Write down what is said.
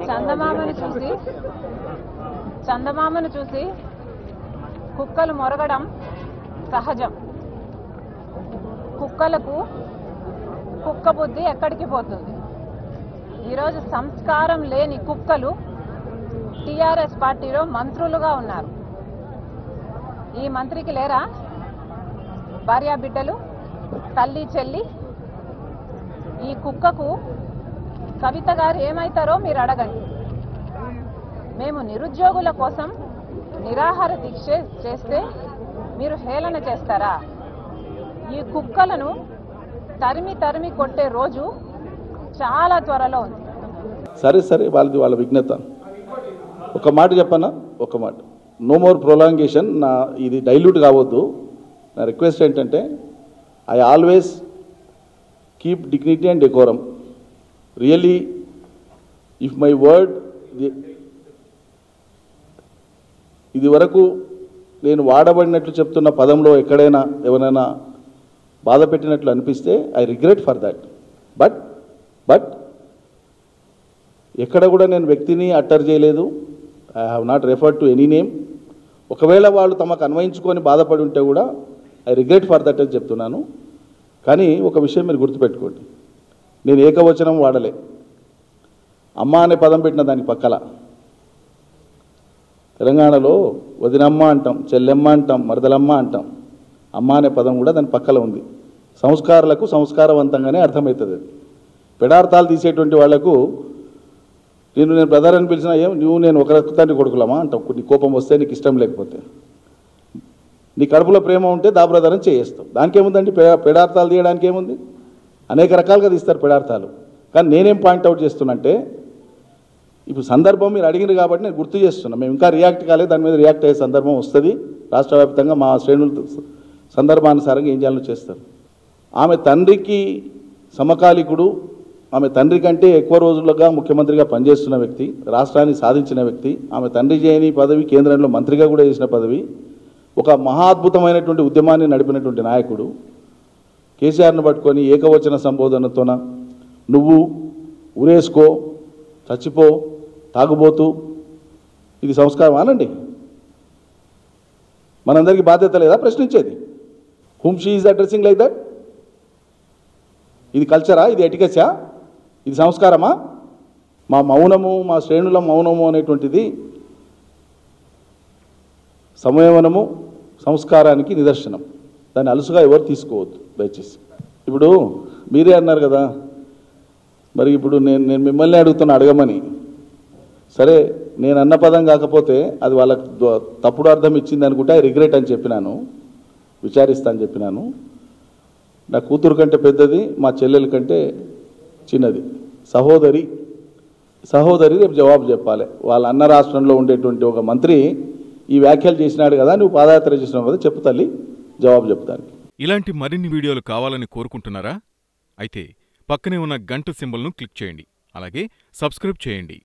చందమామను చూసి చందమామను చూసి కుక్కలు మొరగడం సహజం కుక్కలకు కుక్క బుద్ధి ఎక్కడికి పోతుంది ఈరోజు సంస్కారం లేని కుక్కలు టీఆర్ఎస్ పార్టీలో మంత్రులుగా ఉన్నారు ఈ మంత్రికి లేరా భార్యా బిడ్డలు తల్లి చెల్లి ఈ కుక్కకు కవిత గారు ఏమైతారో మీరు అడగండి మేము నిరుద్యోగుల కోసం నిరాహార దీక్ష చేస్తే మీరు హేళన చేస్తారా ఈ కుక్కలను తరిమి తరిమి కొట్టే రోజు చాలా త్వరలో ఉంది సరే సరే వాళ్ళది వాళ్ళ విఘ్నత ఒక మాట చెప్పనా ఒక మాట నో మోర్ ప్రొలాంగేషన్ నా ఇది డైల్యూట్ కావద్దు నా రిక్వెస్ట్ ఏంటంటే I always keep dignity and decorum really if my word ఇది వరకు నేను వాడబడినట్లు చెప్తున్న పదంలో ఎక్కడైనా ఎవరైనా బాధ పెట్టినట్లు అనిపిస్తే I regret for that but but ఎక్కడ కూడా నేను వ్యక్తిని అట్టర్ చేయలేదు I have not referred to any name ఒకవేళ వాళ్ళు తమకు అన్వయించుకొని బాధపడి ఉంటే కూడా ఐ రిగ్రెట్ ఫర్ దట్ అని చెప్తున్నాను కానీ ఒక విషయం మీరు గుర్తుపెట్టుకోండి నేను ఏకవచనం వాడలే అమ్మ అనే పదం పెట్టిన దానికి పక్కల తెలంగాణలో వదినమ్మ అంటాం చెల్లెమ్మ అంటాం మరదలమ్మ అంటాం అమ్మ అనే పదం కూడా దాని పక్కల ఉంది సంస్కారాలకు సంస్కారవంతంగానే అర్థమవుతుంది అది పెడార్థాలు తీసేటువంటి వాళ్లకు నేను నేను బ్రదర్ అని పిలిచినా ఏం నువ్వు నేను ఒక రక్తాన్ని కొడుకులమా అంటాం నీ కోపం వస్తే నీకు ఇష్టం లేకపోతే నీ కడుపులో ప్రేమ ఉంటే దా బ్రదర్ అని చేయేస్తావు దానికి ఏముందండి పె పెడార్థాలు తీయడానికి ఏముంది అనేక రకాలుగా తీస్తారు పెడార్థాలు కానీ నేనేం పాయింట్అవుట్ చేస్తున్నంటే ఇప్పుడు సందర్భం మీరు అడిగినారు కాబట్టి నేను గుర్తు చేస్తున్నా మేము ఇంకా రియాక్ట్ కాలేదు దాని మీద రియాక్ట్ అయ్యే సందర్భం వస్తుంది రాష్ట్ర వ్యాప్తంగా మా శ్రేణులు సందర్భానుసారంగా ఏం చేయాలో చేస్తారు ఆమె తండ్రికి సమకాలికుడు ఆమె తండ్రి కంటే ఎక్కువ రోజులుగా ముఖ్యమంత్రిగా పనిచేస్తున్న వ్యక్తి రాష్ట్రాన్ని సాధించిన వ్యక్తి ఆమె తండ్రి చేయని పదవి కేంద్రంలో మంత్రిగా కూడా చేసిన పదవి ఒక మహాద్భుతమైనటువంటి ఉద్యమాన్ని నడిపినటువంటి నాయకుడు కేసీఆర్ను పట్టుకొని ఏకవచన సంబోధనతోన నువ్వు ఉరేసుకో చచ్చిపో తాగుబోతూ ఇది సంస్కారం అనండి మనందరికీ బాధ్యత లేదా ప్రశ్నించేది whom she is addressing like that ఇది కల్చరా ఇది ఎటికచ్చా ఇది సంస్కారమా మా మౌనము మా శ్రేణుల మౌనము అనేటువంటిది సంయమనము సంస్కారానికి నిదర్శనం దాన్ని అలుసుగా ఎవరు తీసుకోవద్దు దయచేసి ఇప్పుడు మీరే అన్నారు కదా మరి ఇప్పుడు నేను నేను మిమ్మల్ని అడుగుతున్నా అడగమని సరే నేను అన్న పదం కాకపోతే అది వాళ్ళకి ద- తప్పుడు అర్థం ఇచ్చింది అనుకుంటే ఐ రిగ్రెట్ అని చెప్పినాను విచారిస్తా అని చెప్పినాను నా కూతురు కంటే పెద్దది మా చెల్లెల కంటే చిన్నది సహోదరి సహోదరి రేపు జవాబు చెప్పాలి వాళ్ళ అన్న రాష్ట్రంలో ఉండేటువంటి ఒక మంత్రి ఈ వ్యాఖ్యలు చేసినాడు కదా నువ్వు పాదయాత్ర చేసినావు కదా చెప్పు తల్లి జవాబు చెప్తానికి ఇలాంటి మరిన్ని వీడియోలు కావాలని కోరుకుంటున్నారా అయితే పక్కనే ఉన్న గంట సింబల్ను క్లిక్ చేయండి అలాగే సబ్స్క్రైబ్ చేయండి